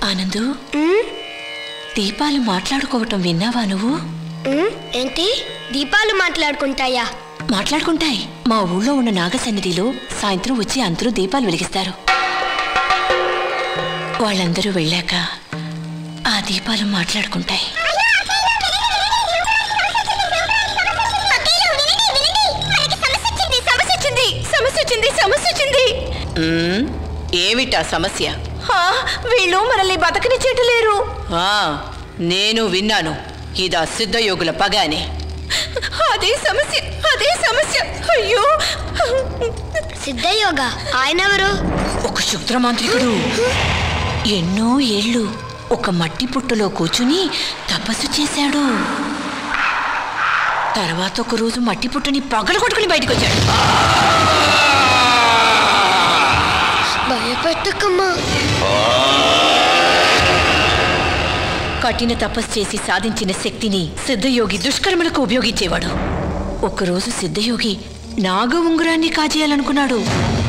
ఆనందు ఉమ్, దీపాలు మాట్లాడుకోవటం విన్నావా నువ్వు ఉమ్, ఏంటి దీపాలు మాట్లాడుకుంటాయా మాట్లాడుకుంటాయి మా ఊళ్ళో ఉన్న నాగ సన్నిధిలో సాయంత్రం వచ్చి అందరూ దీపాలు వెలిగిస్తారు వాళ్ళందరూ వెళ్ళాక ఆ దీపాలు మాట్లాడుకుంటాయి సమస్య వచ్చింది సమస్య వచ్చింది ఏమిటా సమస్య వీళ్ళు మనల్ని బతకనిచ్చేటలేరు నేను విన్నాను ఇదా సిద్ధయోగుల పగానే అదే సమస్య అదే సమస్య అయ్యో సిద్ధయోగ ఆయన ఎవరు ఒక క్షుద్రమాంత్రికుడు ఎన్నో ఏళ్ళు ఒక మట్టి పుట్టలో కూర్చుని తపస్సు చేశాడు తర్వాత ఒక రోజు మట్టి పుట్టని పగలు కొట్టుకుని బయటకు వచ్చాడు భయపెట్టకమ్మా కఠిన తపస్సు చేసి సాధించిన శక్తిని సిద్ధయోగి దుష్కర్మలకు ఉపయోగించేవాడు ఒకరోజు సిద్ధయోగి నాగ ఉంగరాన్ని కాజేయాలనుకున్నాడు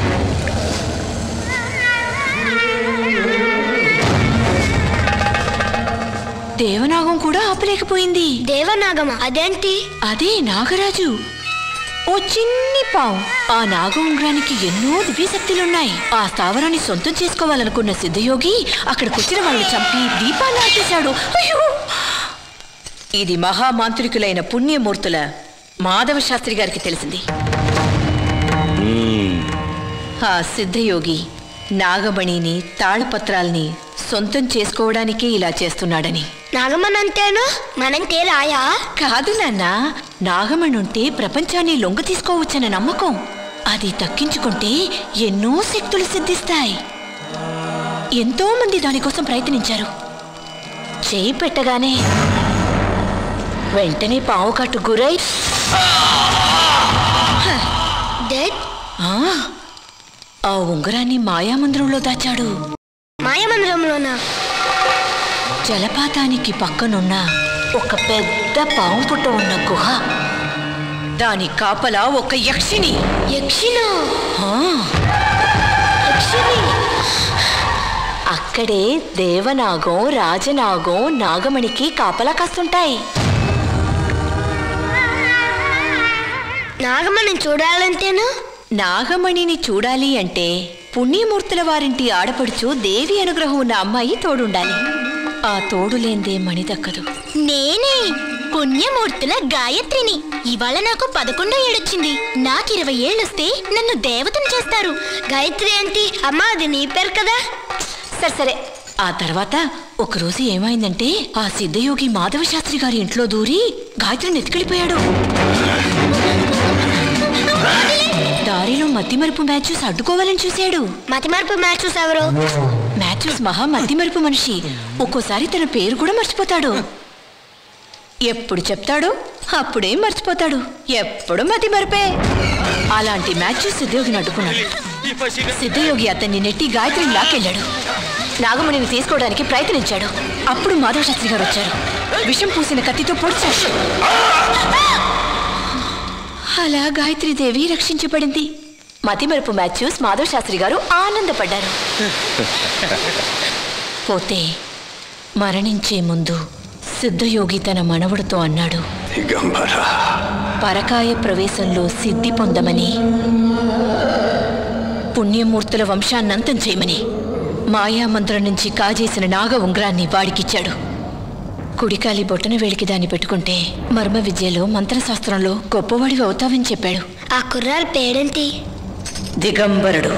దేవనాగం కూడా ఆపలేకపోయింది దేవనాగమ అదేంటి అదే నాగరాజు ఓ చిన్ని పావు ఆ నాగ ఉంగరానికి ఎన్నో దివ్యశక్తులున్నాయి ఆ స్థావరాన్ని సొంతం చేసుకోవాలనుకున్న సిద్ధయోగి అక్కడికొచ్చిన వాళ్ళని చంపి దీపాన్ని ఆపేశాడు అయ్యో ఇది మహామాంత్రికులైన పుణ్యమూర్తుల మాధవ శాస్త్రి గారికి తెలిసింది ఆ సిద్ధయోగి నాగమణిని తాళపత్రాల్ని సొంతం చేసుకోవడానికే ఇలా చేస్తున్నాడని నాగమన్ అంటేను మనంటే రాయా కాదు నాన్న నాగమణుంటే ప్రపంచాన్ని లొంగ తీసుకోవచ్చన్న నమ్మకం అది దక్కించుకుంటే ఎన్నో శక్తులు సిద్ధిస్తాయి ఎంతో మంది దానికోసం ప్రయత్నించారు చేయి పెట్టగానే వెంటనే పావు కట్టు గురై డెడ్ ఆ, ఆ ఉంగరాన్ని మాయామందిరంలో దాచాడు మాయమందిరంలోనా జలపాతానికి పక్కనున్న ఒక పెద్ద పాము పుట్ట ఉన్న గుహ దాని కాపలా ఒక యక్షిని యక్షిను ఆ, యక్షిని అక్కడే దేవనాగం రాజనాగం నాగమణికి కాపలా కాస్తుంటాయి నాగమని చూడాలంటేను నాగమణిని చూడాలి అంటే పుణ్యమూర్తుల వారింటి ఆడపడుచు దేవి అనుగ్రహం ఉన్న అమ్మాయి తోడుండాలి ఆ తోడు లేందే మణి దక్కదు నేనే పుణ్యమూర్తుల గాయత్రిని ఇవాళ నాకు పదకొండో ఏడొచ్చింది నాకు ఇరవై ఏళ్ళొస్తే నన్ను దేవతను చేస్తారు గాయత్రి ఏంటి అమ్మా అది నీ పేరు కదా సరే సరే ఆ తర్వాత ఒకరోజు ఏమైందంటే ఆ సిద్ధయోగి మాధవ శాస్త్రి గారి ఇంట్లో దూరి గాయత్రిని ఎత్తుకెళ్ళిపోయాడు దారిలో మతిమరుపు మ్యాచెస్ అడ్డుకోవాలని చూశాడు మతిమరుపు మ్యాచెస్ ఎవరు మ్యాథ్యూస్ మహా మతిమరుపు మనిషి ఒక్కోసారి తన పేరు కూడా మర్చిపోతాడు ఎప్పుడు చెప్తాడు అప్పుడే మర్చిపోతాడు ఎప్పుడు మతిమరుపే అలాంటి మ్యాథ్యూస్ సిద్ధయోగిని అడ్డుకున్నాడు సిద్ధయోగి అతన్ని నెట్టి గాయత్రిని లాక్కెళ్ళాడు నాగమణిని తీసుకోవడానికి ప్రయత్నించాడు అప్పుడు మాధవ శాస్త్రి గారు వచ్చారు విషం పూసిన కత్తితో పొడిచాడు అలా గాయత్రీదేవి రక్షించబడింది మతిమరుపు మాథ్యూస్ మాధవ శాస్త్రి గారు ఆనందపడ్డారు పోతే మరణించే ముందు సిద్ధయోగి తన మనవడితో అన్నాడు దిగంబర పరకాయ ప్రవేశంలో సిద్ధి పొందమని పుణ్యమూర్తుల వంశాన్నంతం చేయమని మాయామంత్రం నుంచి కాజేసిన నాగ ఉంగరాన్ని వాడికిచ్చాడు కుడికాలి బొట్టన వేలికి దాన్ని పెట్టుకుంటే మర్మ విద్యలో మంత్రశాస్త్రంలో గొప్పవాడివి అవుతావని చెప్పాడు ఆ కుర్రాల పేరేంటి దిగంబరుడు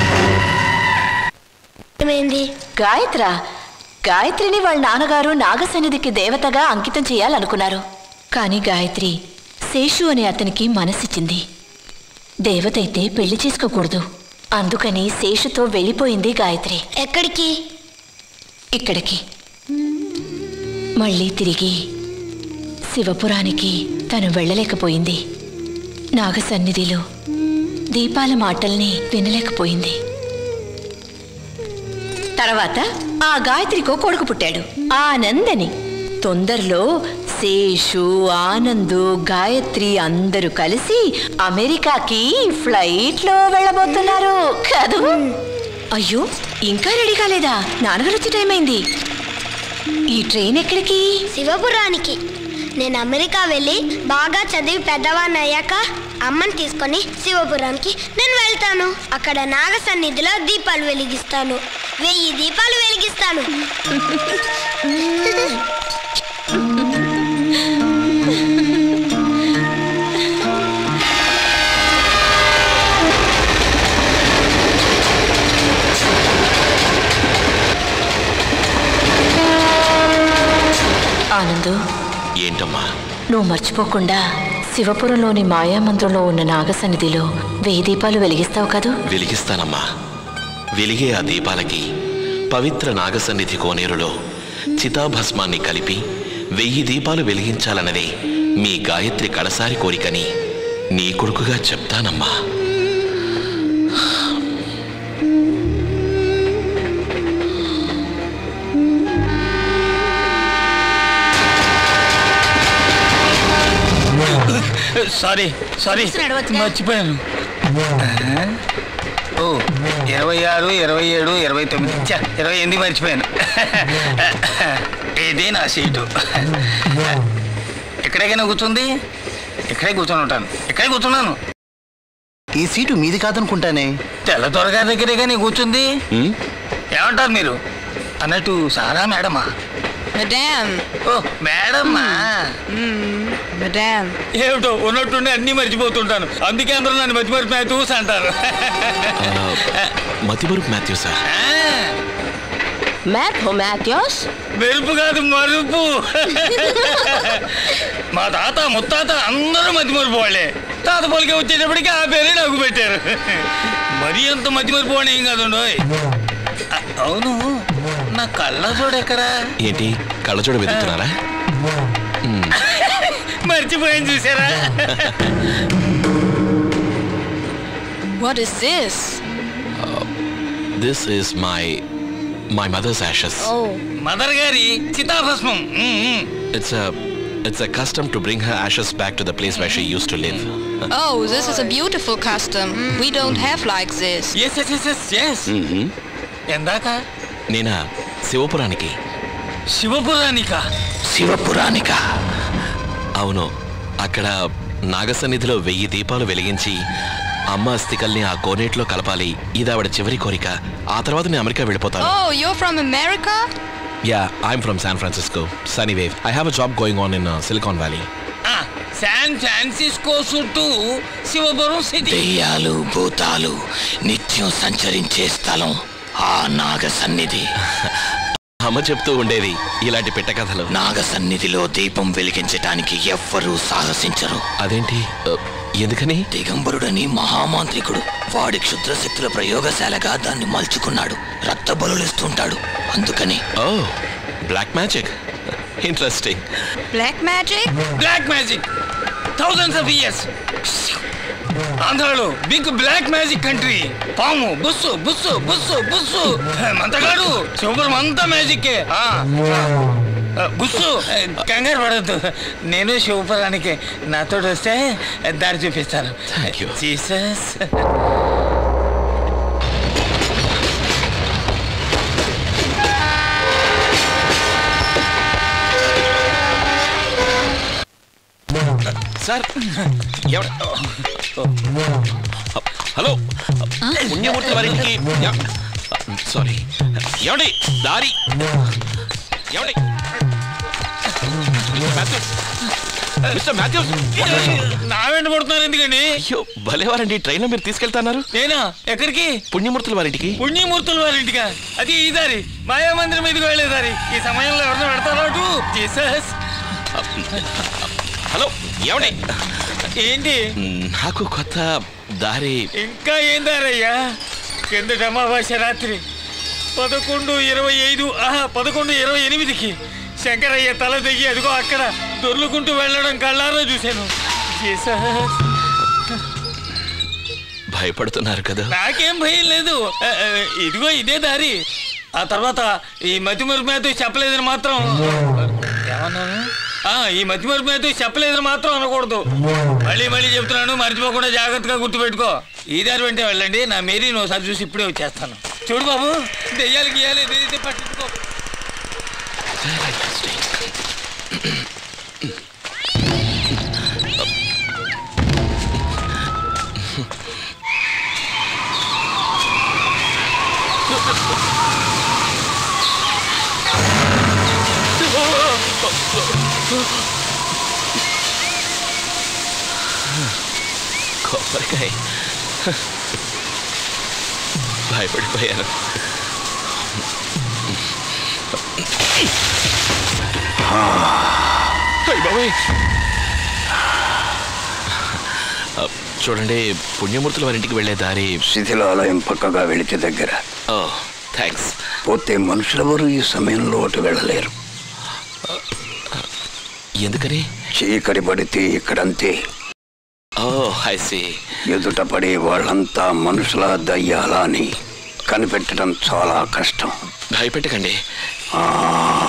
ఏమైంది గాయత్ర గాయత్రిని వాళ్ళ నాన్నగారు నాగసన్నిధికి దేవతగా అంకితం చేయాలనుకున్నారు కానీ గాయత్రి శేషు అనే అతనికి మనసిచ్చింది దేవతైతే పెళ్లి చేసుకోకూడదు అందుకని శేషుతో వెళ్ళిపోయింది గాయత్రి ఎక్కడికి ఇక్కడికి మళ్ళీ తిరిగి శివపురానికి తను వెళ్ళలేకపోయింది నాగసన్నిధిలో దీపాల మాటల్ని వినలేకపోయింది తర్వాత ఆ గాయత్రికో కొడుకు పుట్టాడు ఆనందని తొందరలో శేషు ఆనందు గాయత్రి అందరూ కలిసి అమెరికాకి ఫ్లైట్లో వెళ్ళబోతున్నారు కదూ అయ్యో ఇంకా రెడీ కాలేదా నాన్నగారు వచ్చే టైం అయింది ఈ ట్రైన్ ఎక్కడికి శివపురానికి నేను అమెరికా వెళ్ళి బాగా చదివి పెద్దవాడిని అయ్యాక అమ్మని తీసుకొని శివపురానికి నేను వెళ్తాను అక్కడ నాగ సన్నిధిలో దీపాలు వెలిగిస్తాను వెయ్యి దీపాలు వెలిగిస్తాను ఆనందు ఏంటమ్మా నువ్వు మర్చిపోకుండా శివపురంలోని మాయామంత్రంలో ఉన్న నాగసన్నిధిలో వెయ్యి దీపాలు వెలిగిస్తావు కదూ వెలిగిస్తానమ్మా వెలిగే ఆ దీపాలకి పవిత్ర నాగసన్నిధి కోనేరులో చితాభస్మాన్ని కలిపి వెయ్యి దీపాలు వెలిగించాలన్నదే మీ గాయత్రి కడసారి కోరికని నీ కొడుకుగా చెప్తానమ్మా సారీ సారీ మర్చిపోయాను ఓ ఇరవై ఆరు ఇరవై ఏడు ఇరవై తొమ్మిది ఛ, ఇరవై ఎనిమిది మర్చిపోయాను ఇదే నా సీటు ఎక్కడికైనా కూర్చుంది ఇక్కడే కూర్చొని ఉంటాను ఇక్కడే కూర్చున్నాను ఈ సీటు మీది కాదనుకుంటానే తెల్ల త్వరగారి దగ్గరే కానీ కూర్చుంది ఉమ్? ఏమంటారు మీరు అన్నట్టు సారా మేడమా Madame, ఓ మేడమ్మా madame. ఏమిటో ఉన్నట్టుండి అన్నీ మర్చిపోతుంటాను అందుకే అందరూ నన్ను మర్చి మర్చిపోయి చూసి అంటారు ఆ, మతిమరుపు Matthew sir Matt or Matthews? మెరుపు కాదు మరుపు మా తాత ముత్తాత అందరూ మతి మరుపు వాళ్ళే తాత పొలికి వచ్చేటప్పటికి ఆ పేరే నాకు పెట్టారు మరీ అంత మతి మరుపు వాడు ఏం కాదు అవును నా కళ్ళ చూడు ఎక్కడా ఏంటి కళ్ళజోడ వెతుకుతున్నారా మర్చిపోయాను చూసారా What is this? This is my my mother's ashes Oh, mother గారి చితాభస్మం it's it's a custom to bring her ashes back to the place where she used to live oh, this is a beautiful custom. We don't have like this. Yes yes yes yes yes ఎందాక నేనా శివపురానికి శివపురానిక శివపురానిక అవును అక్కడ నాగసన్నిధిలో వెయ్యి దీపాలు వెలిగించి అమ్మ అస్థికల్ని ఆ కోనేట్లో కలపాలి ఇది ఆవిడ చివరి కోరిక ఆ తర్వాత నేను అమెరికా వెళ్ళిపోతాను Oh, you're from America? Yeah I'm from San Francisco Sunnyvale I have a job going on in Silicon Valley San Francisco చుట్టూ శివపురం సిటీ దెయ్యాలు భూతాలు నిత్యం సంచరించే స్థలం ఆ నాగ సన్నిధి అమ్మ చెప్తూ ఉండేది ఇలాంటి పిట్ట కథలు నాగ సన్నిధిలో దీపం వెలిగించటానికి ఎవ్వరూ సాహసించరు అదేంటి Uh, ఎందుకని దిగంబరుడని మహామాంత్రికుడు వాడి క్షుద్రశక్తుల ప్రయోగశాలగా దాన్ని మలుచుకున్నాడు రక్త బలులిస్తుంటాడు అందుకని oh black magic interesting Black magic? Black magic thousands of years ఆంధ్రాలో బిగ్ బ్లాక్ మ్యాజిక్ కంట్రీ పాము బుస్సు బుస్సు బుస్సు బుస్సు మంతగాడు శివపురం అంతా మ్యాజిక్కే ఆ, ఆ, బుస్సు కంగారు పడద్దు నేను శివపురానికి నాతో వస్తే దారి చూపిస్తాను Thank you. జీసస్ సార్ ఎవడ హలో పుణ్యమూర్తి వారింటికి సారీ ఏమండి దారి ఏమండి మిస్టర్ మాథ్యూస్ నా వెంట పడుతున్నారు ఎందుకండి అయ్యో భలేవారండి ట్రైన్లో మీరు తీసుకెళ్తున్నారు నేనా ఎక్కడికి పుణ్యమూర్తుల వారింటికి పుణ్యమూర్తుల వారి ఇంటికా అది ఈ దారి మాయా మందిరం మీదకి వెళ్ళే దారి ఈ సమయంలో ఎవరిని పెడతారో అటు జీసస్ హలో ఏమండి ఏంటి నాకు కొత్త దారి ఇంకా ఏం దారయ్యా కిందటి అమావాస్య రాత్రి పదకొండు ఇరవై ఐదు ఆహా పదకొండు ఇరవై ఎనిమిదికి శంకరయ్య తల దిగి అదిగో అక్కడ దొర్లుకుంటూ వెళ్ళడం కళ్ళారో చూశాను జీసస్ భయపడుతున్నారు కదా నాకేం భయం లేదు ఆ, ఆ, ఇదిగో ఇదే దారి ఆ తర్వాత ఈ మతి మరుపు చెప్పలేదని మాత్రం ఏమన్నాను ఆ, ఈ మతి మరుపు చెప్పలేదని మాత్రం అనకూడదు మళ్ళీ మళ్ళీ చెప్తున్నాను మర్చిపోకుండా జాగ్రత్తగా గుర్తుపెట్టుకో ఈ దారి వెంటే వెళ్ళండి నా మేరీని ఒకసారి చూసి ఇప్పుడే వచ్చేస్తాను చూడు బాబు దెయ్యాలు గీయాలి ఏదైతే పట్టించుకో కొబ్బరికాయ భయపడిపోయాను అయ్ బాబోయ్. ఆ, చూడండి పుణ్యమూర్తుల వారింటికి వెళ్ళే దారి శిథిలాలయం పక్కగా వెళితే దగ్గర ఓ థ్యాంక్స్ పోతే మనుషులెవరూ ఈ సమయంలో అటు వెళ్ళలేరు ఎందుకని చీకటి పడితే ఇక్కడంతే ఓ ఐ సీ ఎదుట పడే వాళ్ళంతా మనుషుల దయ్యాలా అని కనిపెట్టడం చాలా కష్టం భయపెట్టకండి ఆ